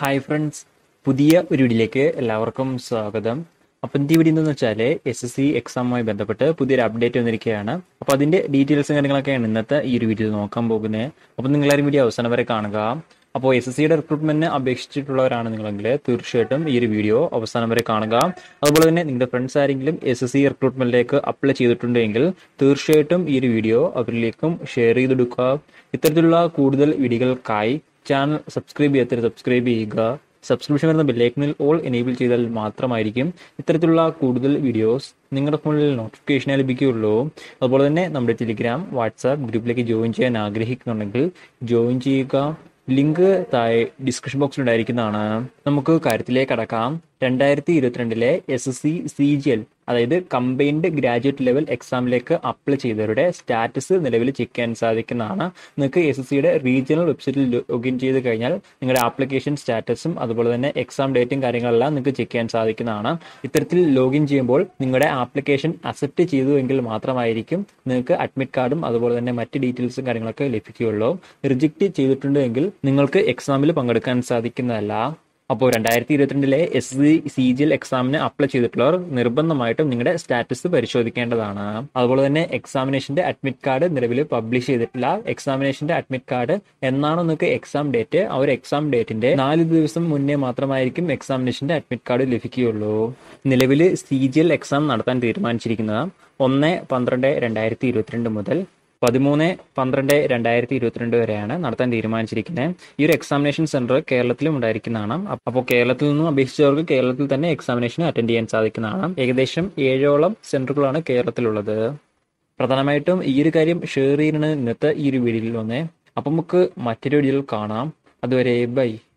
hi friends പുതിയ ഒരു വീഡിയോയിലേക്ക് എല്ലാവർക്കും സ്വാഗതം അപ്പം എന്ത് വീഡിയോ എന്ന് വെച്ചാൽ എസ് എസ് സി എക്സാമുമായി ബന്ധപ്പെട്ട് പുതിയൊരു അപ്ഡേറ്റ് വന്നിരിക്കുകയാണ് അപ്പോൾ അതിൻ്റെ ഡീറ്റെയിൽസും കാര്യങ്ങളൊക്കെയാണ് ഇന്നത്തെ ഈ ഒരു വീഡിയോ നോക്കാൻ പോകുന്നത് അപ്പോൾ നിങ്ങളാരും വീഡിയോ അവസാനം വരെ കാണുക അപ്പോൾ എസ് എസ് സിയുടെ റിക്രൂട്ട്മെന്റിന് അപേക്ഷിച്ചിട്ടുള്ളവരാണ് നിങ്ങളെങ്കിൽ തീർച്ചയായിട്ടും ഈ ഒരു വീഡിയോ അവസാനം വരെ കാണുക അതുപോലെ തന്നെ നിങ്ങളുടെ ഫ്രണ്ട്സ് ആരെങ്കിലും എസ് എസ് സി റിക്രൂട്ട്മെന്റിലേക്ക് അപ്ലൈ ചെയ്തിട്ടുണ്ടെങ്കിൽ തീർച്ചയായിട്ടും ഈ ഒരു വീഡിയോ അവരിലേക്കും ഷെയർ ചെയ്തെടുക്കുക ഇത്തരത്തിലുള്ള കൂടുതൽ വീഡിയോകൾക്കായി ചാനൽ സബ്സ്ക്രൈബ് ചെയ്യാത്തവർ സബ്സ്ക്രൈബ് ചെയ്യുക സബ്സ്ക്രിപ്ഷൻ വരുന്ന ബെല്ലൈക്കണിൽ ഓൾ എനേബിൾ ചെയ്താൽ മാത്രമായിരിക്കും ഇത്തരത്തിലുള്ള കൂടുതൽ വീഡിയോസ് നിങ്ങളുടെ ഫോണിൽ നോട്ടിഫിക്കേഷൻ ലഭിക്കുകയുള്ളൂ അതുപോലെ തന്നെ നമ്മുടെ ടെലിഗ്രാം വാട്സാപ്പ് ഗ്രൂപ്പിലേക്ക് ജോയിൻ ചെയ്യാൻ ആഗ്രഹിക്കുന്നുണ്ടെങ്കിൽ ജോയിൻ ചെയ്യുക ലിങ്ക് താഴെ ഡിസ്ക്രിപ്ഷൻ ബോക്സിൽ ഉണ്ടായിരിക്കുന്നതാണ് നമുക്ക് കാര്യത്തിലേക്ക് കടക്കാം രണ്ടായിരത്തി ഇരുപത്തിരണ്ടിലെ S S C C G L അതായത് കമ്പൈൻഡ് ഗ്രാജുവേറ്റ് ലെവൽ എക്സാമിലേക്ക് അപ്ലൈ ചെയ്തവരുടെ സ്റ്റാറ്റസ് നിലവിൽ ചെക്ക് ചെയ്യാൻ സാധിക്കുന്നതാണ് നിങ്ങൾക്ക് എസ് എസ് സിയുടെ റീജിയണൽ വെബ്സൈറ്റിൽ ലോഗിൻ ചെയ്ത് കഴിഞ്ഞാൽ നിങ്ങളുടെ ആപ്ലിക്കേഷൻ സ്റ്റാറ്റസും അതുപോലെ തന്നെ എക്സാം ഡേറ്റും കാര്യങ്ങളെല്ലാം നിങ്ങൾക്ക് ചെക്ക് ചെയ്യാൻ സാധിക്കുന്നതാണ് ഇത്തരത്തിൽ ലോഗിൻ ചെയ്യുമ്പോൾ നിങ്ങളുടെ ആപ്ലിക്കേഷൻ അക്സെപ്റ്റ് ചെയ്തു എങ്കിൽ മാത്രമായിരിക്കും നിങ്ങൾക്ക് അഡ്മിറ്റ് കാർഡും അതുപോലെ തന്നെ മറ്റ് ഡീറ്റെയിൽസും കാര്യങ്ങളൊക്കെ ലഭിക്കുകയുള്ളൂ റിജക്റ്റ് ചെയ്തിട്ടുണ്ട് എങ്കിൽ നിങ്ങൾക്ക് എക്സാമിൽ പങ്കെടുക്കാൻ സാധിക്കുന്നതല്ല അപ്പോൾ രണ്ടായിരത്തി ഇരുപത്തിരണ്ടിലെ S C C G L എക്സാമിന് അപ്ലൈ ചെയ്തിട്ടുള്ളവർ നിർബന്ധമായിട്ടും നിങ്ങളുടെ സ്റ്റാറ്റസ് പരിശോധിക്കേണ്ടതാണ് അതുപോലെ തന്നെ എക്സാമിനേഷന്റെ അഡ്മിറ്റ് കാർഡ് നിലവിൽ പബ്ലിഷ് ചെയ്തിട്ടില്ല എക്സാമിനേഷന്റെ അഡ്മിറ്റ് കാർഡ് എന്നാണോ നിങ്ങൾക്ക് എക്സാം ഡേറ്റ് ആ ഒരു എക്സാം ഡേറ്റിന്റെ നാല് ദിവസം മുന്നേ മാത്രമായിരിക്കും എക്സാമിനേഷന്റെ അഡ്മിറ്റ് കാർഡ് ലഭിക്കുകയുള്ളൂ നിലവിൽ സി ജി എൽ എക്സാം നടത്താൻ തീരുമാനിച്ചിരിക്കുന്നത് ഒന്ന് പന്ത്രണ്ട് രണ്ടായിരത്തി ഇരുപത്തിരണ്ട് മുതൽ പതിമൂന്ന് പന്ത്രണ്ട് രണ്ടായിരത്തി ഇരുപത്തിരണ്ട് വരെയാണ് നടത്താൻ തീരുമാനിച്ചിരിക്കുന്നത് ഈ ഒരു എക്സാമിനേഷൻ സെന്റർ കേരളത്തിലും ഉണ്ടായിരിക്കുന്നതാണ് അപ്പോൾ കേരളത്തിൽ നിന്നും അപേക്ഷിച്ചവർക്ക് കേരളത്തിൽ തന്നെ എക്സാമിനേഷൻ അറ്റൻഡ് ചെയ്യാൻ സാധിക്കുന്നതാണ് ഏകദേശം ഏഴോളം സെന്ററുകളാണ് കേരളത്തിലുള്ളത് പ്രധാനമായിട്ടും ഈ ഒരു കാര്യം ഷെയർ ചെയ്യുന്നത് ഇന്നത്തെ ഈ ഒരു വീഡിയോയിൽ വന്നേ അപ്പം നമുക്ക് മറ്റൊരു വീഡിയോയിൽ കാണാം അതുവരെ ബൈ